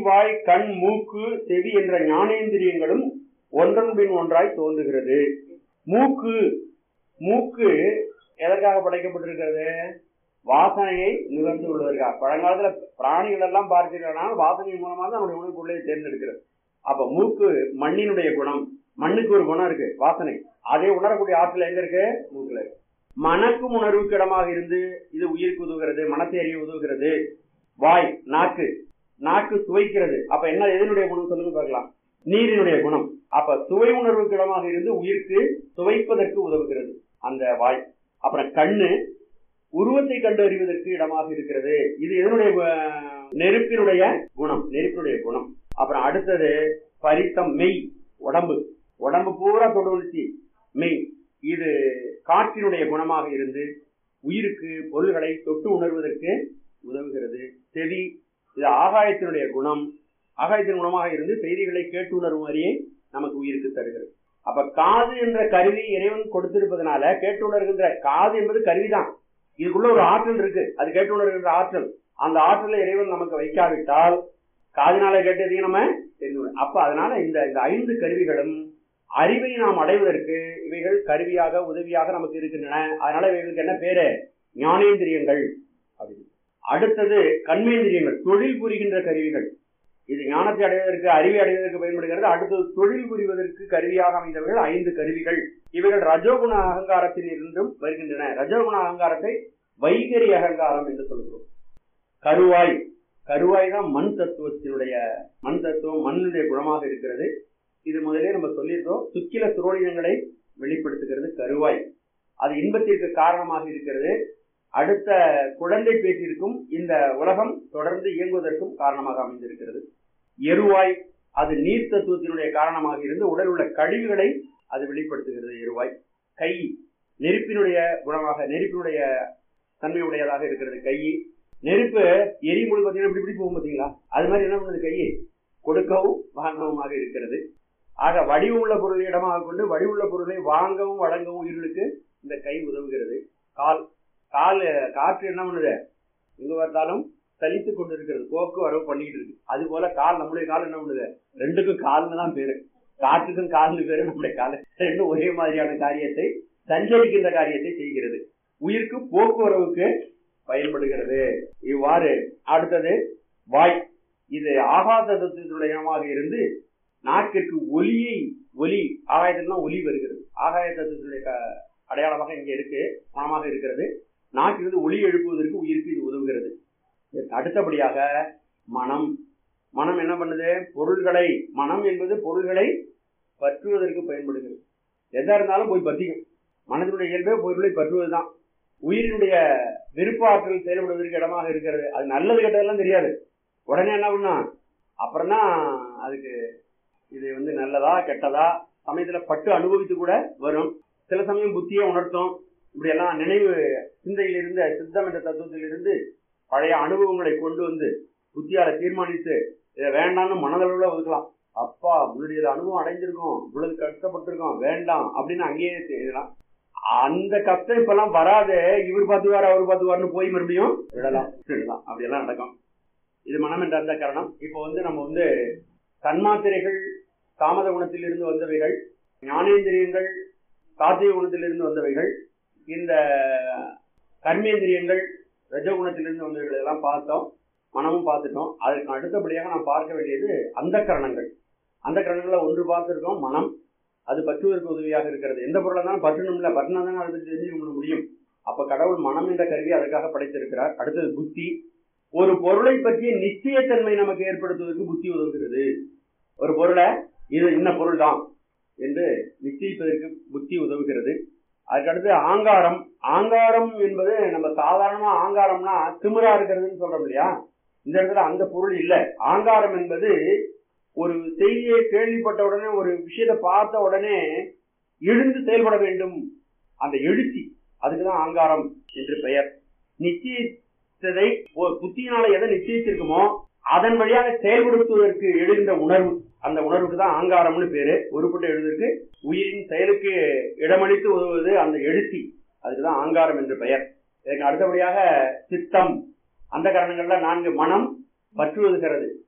வாய் கண் மூக்கு செவி என்ற ஞானேந்திரியங்களும் ஒன்றன் பின் ஒன்றாய் தோன்றுகிறது மூக்கு மூக்கு எதற்காக படைக்கப்பட்டிருக்கிறது வாசனையை நுகர்ந்து கொள்வதற்காக பழங்காலத்துல பிராணிகள் எல்லாம் பார்த்தீங்கன்னா வாசனை மூலமா தான் நம்முடைய உணவு பொருளை தேர்ந்தெடுக்கிறது அப்ப மூக்கு மண்ணினுடைய குணம் மண்ணுக்கு ஒரு குணம் இருக்கு வாசனை அதை உணரக்கூடிய ஆற்றல் எங்க இருக்கு மூக்குல இருக்கு மணக்கும் உணர்வுக்கு இடமாக இருந்து இது உயிருக்கு உதவுகிறது மனத்தை அறிய உதவுகிறது வாய் நாக்கு நாக்கு சுவைக்கிறது அப்ப என்ன எதனுடைய குணம் சொல்லுங்க பார்க்கலாம் நீரினுடைய குணம் அப்ப சுவை உணர்வுக்கு இடமாக இருந்து உயிருக்கு சுவைப்பதற்கு உதவுகிறது அந்த வாய் அப்புறம் கண்ணு உருவத்தை கண்டு அறிவதற்கு இடமாக இருக்கிறது இது எதனுடைய அஹ், நெருப்பினுடைய குணம் நெருப்பினுடைய குணம் அப்புறம் அடுத்தது பரித்தம் மெய் உடம்பு உடம்பு பூரா தொடுவலிச்சு மெய் இது காற்றினுடைய குணமாக இருந்து உயிருக்கு பொருள்களை தொட்டு உணர்வதற்கு உதவுகிறது செவி இது ஆகாயத்தினுடைய குணம் ஆகாயத்தின் குணமாக இருந்து செய்திகளை கேட்டு உணரும் அறியை நமக்கு உயிருக்கு தருகிறது அப்ப காது என்ற கருவி இறைவன் கொடுத்திருப்பதனால கேட்டு உணர்கின்ற காது என்பது கருவிதான் இதுக்குள்ள ஒரு ஆற்றல் இருக்கு அது கேட்டு உணர்கின்ற ஆற்றல் அந்த ஆற்றலை இறைவன் நமக்கு வைக்காவிட்டால் காதினால கேட்டதையும் நம்ம தெரிந்து கொள்ள- அப்ப அதனால இந்த இந்த ஐந்து கருவிகளும் அறிவை நாம் அடைவதற்கு இவைகள் கருவியாக உதவியாக நமக்கு இருக்கின்றன அதனால இவைகளுக்கு என்ன பேரு ஞானேந்திரியங்கள் அப்படின்னு அடுத்தது கண்மேந்திரியங்கள் தொழில் புரிகின்ற கருவிகள் இது ஞானத்தை அடைவதற்கு அறிவை அடைவதற்கு பயன்படுகிறது அடுத்தது தொழில் புரிவதற்கு கருவியாக அமைந்தவர்கள் ஐந்து கருவிகள் இவைகள் ரஜோகுண அகங்காரத்தில் இருந்தும் வருகின்றன ரஜோகுண அகங்காரத்தை வைகரி அகங்காரம் என்று சொல்கிறோம் கருவாய் கருவாய் தான் மண் தத்துவத்தினுடைய மண் தத்துவம் மண்ணுடைய குணமாக இருக்கிறது இது முதலே நம்ம சொல்லியிருக்கோம் சுக்கில சுரோடினங்களை வெளிப்படுத்துகிறது கருவாய் அது இன்பத்திற்கு காரணமாக இருக்கிறது அடுத்த குழந்தை பேச்சிற்கும் இந்த உலகம் தொடர்ந்து இயங்குவதற்கும் காரணமாக அமைந்திருக்கிறது எருவாய் அது நீர் தத்துவத்தினுடைய காரணமாக இருந்து உடல் உள்ள கழிவுகளை அது வெளிப்படுத்துகிறது எருவாய் கை நெருப்பினுடைய குணமாக நெருப்பினுடைய தன்மையுடையதாக இருக்கிறது கை நெருப்பு எரிமொழி பார்த்தீங்கன்னா இப்படி இப்படி போகும் பார்த்தீங்களா அது மாதிரி என்ன பண்ணுது கையை கொடுக்கவும் வாங்கவும் இருக்கிறது ஆக வடிவுள்ள பொருளை இடமாக கொண்டு வடிவுள்ள பொருளை வாங்கவும் வழங்கவும் உயிர்களுக்கு இந்த கை உதவுகிறது கால் கால் காற்று என்ன பண்ணுது எங்க பார்த்தாலும் சலித்து கொண்டு இருக்கிறது போக்கு வரவு பண்ணிட்டு இருக்கு அது போல கால் நம்முடைய கால் என்ன பண்ணுது ரெண்டுக்கும் கால்னு தான் பேரு காற்றுக்கும் கால்னு பேரு நம்முடைய கால் ரெண்டும் ஒரே மாதிரியான காரியத்தை சஞ்சரிக்கின்ற காரியத்தை செய்கிறது உயிருக்கு போக்குவரவுக்கு பயன்படுகிறது இவ்வாறு அடுத்தது வாய் இது ஆகாத தத்துவத்துடையமாக இருந்து நாக்கிற்கு ஒலியை ஒலி ஆகாயத்தில்தான் ஒலி வருகிறது ஆகாய தத்துவத்துடைய க- அடையாளமாக இங்கே இருக்கு மனமாக இருக்கிறது நாக்கிலிருந்து ஒலி எழுப்புவதற்கு உயிருக்கு இது உதவுகிறது இதற்கு அடுத்தபடியாக மனம் மனம் என்ன பண்ணுது பொருள்களை மனம் என்பது பொருள்களை பற்றுவதற்கு பயன்படுகிறது எதா இருந்தாலும் போய் பற்றிக்கும் மனதினுடைய இயல்பே பொருளை பற்றுவதுதான் உயிரினுடைய விருப்ப ஆற்றல் செயல்படுவதற்கு இடமாக இருக்கிறது அது நல்லது கெட்டதெல்லாம் தெரியாது உடனே என்ன பண்ணும் அப்புறம் தான் அதுக்கு இது வந்து நல்லதா கெட்டதா சமயத்துல பட்டு அனுபவித்து கூட வரும் சில சமயம் புத்தியை உணர்த்தும் இப்படி எல்லாம் நினைவு சிந்தையில் இருந்த சித்தம் என்ற தத்துவத்தில் இருந்து பழைய அனுபவங்களை கொண்டு வந்து புத்தியால தீர்மானித்து இதை வேண்டாம்னு மனதளவுல ஒதுக்கலாம் அப்பா முன்னாடி இது அனுபவம் அடைஞ்சிருக்கோம் இவ்வளவு கஷ்டப்பட்டிருக்கோம் வேண்டாம் அப்படின்னு அங்கேயே செய்யலாம் அந்த கஷ்டம் இப்பெல்லாம் வராது இவர் பார்த்துவார் அவர் பார்த்துவார்னு போய் மறுபடியும் விடலாம் விடலாம் அப்படியெல்லாம் நடக்கும் இது மனம் என்ற அந்த காரணம் இப்போ வந்து நம்ம வந்து தன்மாத்திரைகள் தாமத குணத்திலிருந்து வந்தவைகள் ஞானேந்திரியங்கள் சாத்திய குணத்திலிருந்து வந்தவைகள் இந்த கர்மேந்திரியங்கள் ரஜகுணத்திலிருந்து வந்தவைகள் எல்லாம் பார்த்தோம் மனமும் பார்த்துட்டோம் அதற்கு அடுத்தபடியாக நாம் பார்க்க வேண்டியது அந்த கரணங்கள் அந்த கரணங்களை ஒன்று பார்த்திருக்கோம் மனம் அது பற்றுவதற்கு உதவியாக இருக்கிறது எந்த பொருளை தான் பற்றணும் இல்லை பற்றினா தானே அதை பற்றி தெரிஞ்சுக்க முடியும் அப்ப கடவுள் மனம் என்ற கருவி அதற்காக படைத்திருக்கிறார் அடுத்தது புத்தி ஒரு பொருளை பற்றிய நிச்சயத்தன்மை நமக்கு ஏற்படுத்துவதற்கு புத்தி உதவுகிறது ஒரு பொருளை இது இன்ன பொருள் தான் என்று நிச்சயிப்பதற்கு புத்தி உதவுகிறது அதுக்கடுத்து ஆங்காரம் ஆங்காரம் என்பது நம்ம சாதாரணமா ஆங்காரம்னா திமிரா இருக்கிறதுன்னு சொல்றோம் இல்லையா இந்த இடத்துல அந்த பொருள் இல்லை ஆங்காரம் என்பது ஒரு செய்தியை கேள்விப்பட்ட உடனே ஒரு விஷயத்தை பார்த்த உடனே எழுந்து செயல்பட வேண்டும் அந்த எழுச்சி அதுக்குதான் ஆங்காரம் என்று பெயர் நிச்சயித்ததை ஒரு புத்தியினால எதை நிச்சயிச்சிருக்குமோ அதன் வழியாக செயல்படுத்துவதற்கு எழுகின்ற உணர்வு அந்த உணர்வுக்கு தான் ஆங்காரம்னு பேரு உருப்பட்டு எழுதுவதற்கு உயிரின் செயலுக்கு இடமளித்து உதவுவது அந்த எழுச்சி அதுக்குதான் ஆங்காரம் என்று பெயர் இதற்கு அடுத்தபடியாக சித்தம் அந்த காரணங்கள்ல நான்கு மனம் பற்றுவதுகிறது